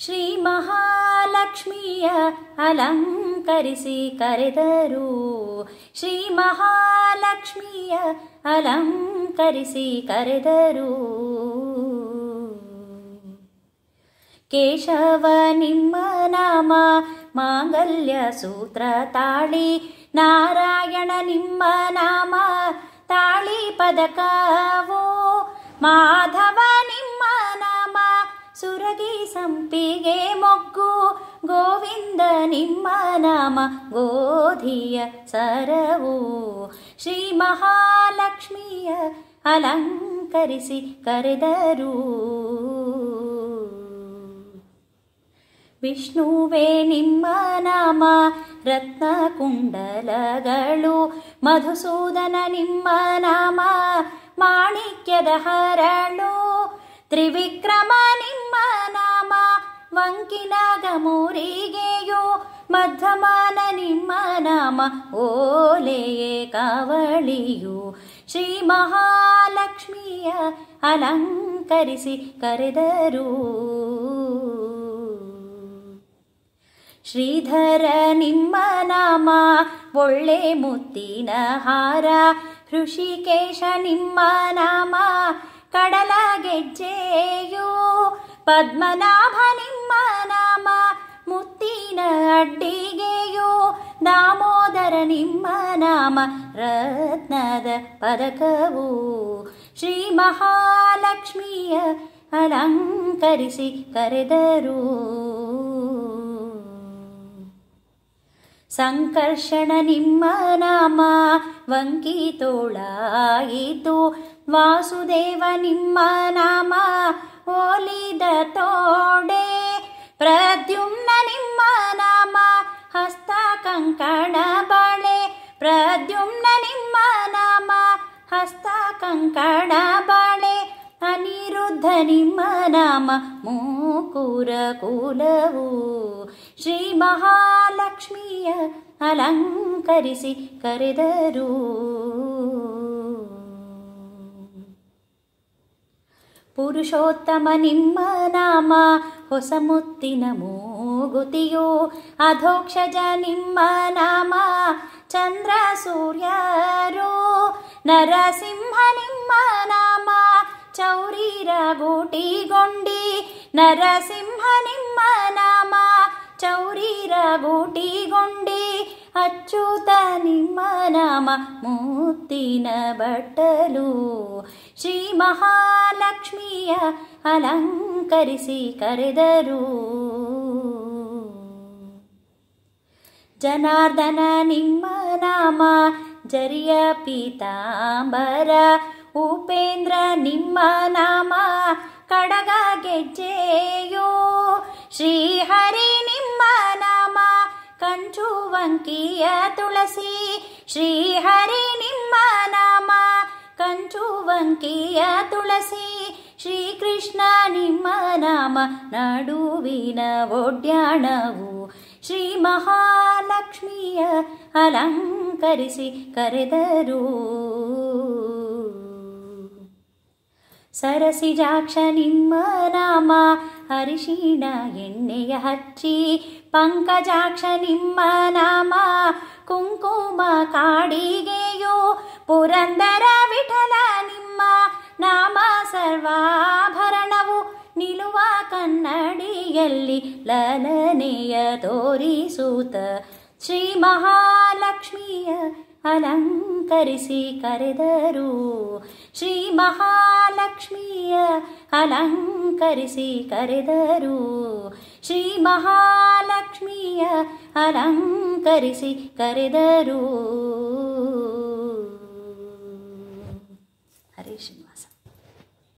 ಶ್ರೀ ಮಹಾಲಕ್ಷ್ಮಿಯ ಅಲಂಕರಿಸಿ ಕರೆದರು ಶ್ರೀ ಮಹಾಲಕ್ಷ್ಮಿಯ ಅಲಂಕರಿಸಿ ಕರೆದರು ಕೇಶವ ನಿಮ್ಮ ನಾಮ ಮಾಂಗಲ್ಯ ಸೂತ್ರ ತಾಳಿ ನಾರಾಯಣ ನಿಮ್ಮ ನಾಮ ತಾಳಿ ಪದಕವೋ ಮಾಧವ ನಿಮ್ಮ ನಾಮ ಸುರಗಿ ಸಂಪಿಗೆ ಮೊಗ್ಗು ಗೋವಿಂದ ನಿಮ್ಮ ನಾಮ ಗೋಧಿಯ ಸರವು ಶ್ರೀ ಮಹಾಲಕ್ಷ್ಮಿಯ ಅಲಂಕರಿಸಿ ಕರೆದರು ವಿಷ್ಣುವೇ ನಿಮ್ಮ ನಾಮ ರತ್ನ ಕುಂಡಲಗಳು ಮಧುಸೂದನ ನಿಮ್ಮ ನಾಮ ಮಾಣಿಕ್ಯದ ಹರಳು ತ್ರಿವಿಕ್ರಮ ನಿಮ್ಮ ನಾಮ ವಂಕಿನಾಗ ಮೂರಿಗೆಯೋ ಮಧ್ಯಮಾನ ನಿಮ್ಮ ನಾಮ ಓಲೆಯೇ ಕಾವಳಿಯು ಶ್ರೀ ಮಹಾಲಕ್ಷ್ಮಿಯ ಅಲಂಕರಿಸಿ ಕರೆದರು ಶ್ರೀಧರ ನಿಮ್ಮ ನಾಮ ಒಳ್ಳೆ ಮುತ್ತಿನ ಹಾರ ಋಷಿಕೇಶ ನಿಮ್ಮ ನಾಮ ಕಡಲ ಗೆಜ್ಜೆಯು ಪದ್ಮನಾಭ ನಿಮ್ಮ ನಾಮ ಮುತ್ತಿನ ಅಡ್ಡಿಗೆಯು ದಾಮೋದರ ನಿಮ್ಮ ನಾಮ ರತ್ನದ ಪದಕವು ಶ್ರೀ ಮಹಾಲಕ್ಷ್ಮಿಯ ಅಲಂಕರಿಸಿ ಕರೆದರು ಸಂಕರ್ಷಣ ನಿಮ್ಮ ನಾಮ ವಂಕಿ ತೋಳಾಯಿತು ವಾಸುದೇವ ನಿಮ್ಮ ನಾಮ ಓಲಿದ ತೋಡೆ ಪ್ರದ್ಯುಮ್ನ ನಿಮ್ಮ ನಾಮ ಹಸ್ತ ಕಂಕಣ ಬಾಳೆ ಪ್ರದ್ಯುಮ್ನ ನಿಮ್ಮ ನಾಮ ಹಸ್ತ ಕಂಕಣ ಬಾಳೆ ಅನಿರುದ್ಧ ನಿಮ್ಮ ನಾಮ ಮೂಕುರ ಕುಲವು ಶ್ರೀ ಮಹಾಲಕ್ಷ್ಮಿಯ ಅಲಂಕರಿಸಿ ಕರೆದರು ಪುರುಷೋತ್ತಮ ನಿಮ್ಮ ನಾಮ ಹೊಸ ಮುತ್ತಿನ ಮೂಗುತಿಯು ಅಧೋಕ್ಷಜ ನಿಮ್ಮ ನಾಮ ಚಂದ್ರ ಸೂರ್ಯರು ನರಸಿಂಹ ನಿಮ್ಮ ನಾಮ ಚೌರೀರ ಗೂಟಿಗೊಂಡಿ ನರಸಿಂಹ ನಿಮ್ಮ ನಾಮ ಚೌರೀರ ಗೂಟಿಗೊಂಡಿ ಅಚ್ಯುತ ನಿಮ್ಮ ನಾಮ ಮುತ್ತಿನ ಬಟ್ಟಲು ಶ್ರೀ ಮಹಾಲಕ್ಷ್ಮಿಯ ಅಲಂಕರಿಸಿ ಕರೆದರು ಜನಾರ್ದನ ನಿಮ್ಮ ನಾಮ ಜರಿಯ ಪೀತಾಂಬರ ಉಪೇಂದ್ರ ನಿಮ್ಮ ನಾಮ ಕಡಗ ಗೆಜ್ಜೆಯೋ ಶ್ರೀಹರಿ ನಿಮ್ಮ ನಾಮ ಕಂಚುವಂಕಿಯ ತುಳಸಿ ಶ್ರೀಹರಿ ನಿಮ್ಮ ನಾಮ ಕಂಚುವಂಕಿಯ ತುಳಸಿ ಶ್ರೀಕೃಷ್ಣ ನಿಮ್ಮ ನಾಮ ನಡುವಿನ ಒಡ್ಯಾಣವು ಶ್ರೀ ಮಹಾಲಕ್ಷ್ಮಿಯ ಅಲಂಕರಿಸಿ ಕರೆದರು ಸರಸಿಜಾಕ್ಷ ನಿಮ್ಮ ನಾಮ ಹರಿಶಿಣ ಎಣ್ಣೆಯ ಹಚ್ಚಿ ಪಂಕಜಾಕ್ಷ ನಿಮ್ಮ ನಾಮ ಕುಂಕುಮ ಕಾಡಿಗೆಯೋ ಪುರಂದರ ವಿಠಲ ನಿಮ್ಮ ನಾಮ ಸರ್ವಾಭರಣವು ನಿಲುವ ಕನ್ನಡಿಯಲ್ಲಿ ಲಲನೆಯ ತೋರಿಸೂತ ಶ್ರೀ ಮಹಾಲಕ್ಷ್ಮಿಯ ಅಲಂಕರಿಸಿ ಕರೆದರು ಶ್ರೀ ಮಹಾಲಕ್ಷ್ಮಿಯ ಅಲಂಕರಿಸಿ ಕರೆದರು ಶ್ರೀ ಮಹಾಲಕ್ಷ್ಮಿಯ ಅಲಂಕರಿಸಿ ಕರೆದರು ಹರೇ ಶ್ರೀನಿವಾಸ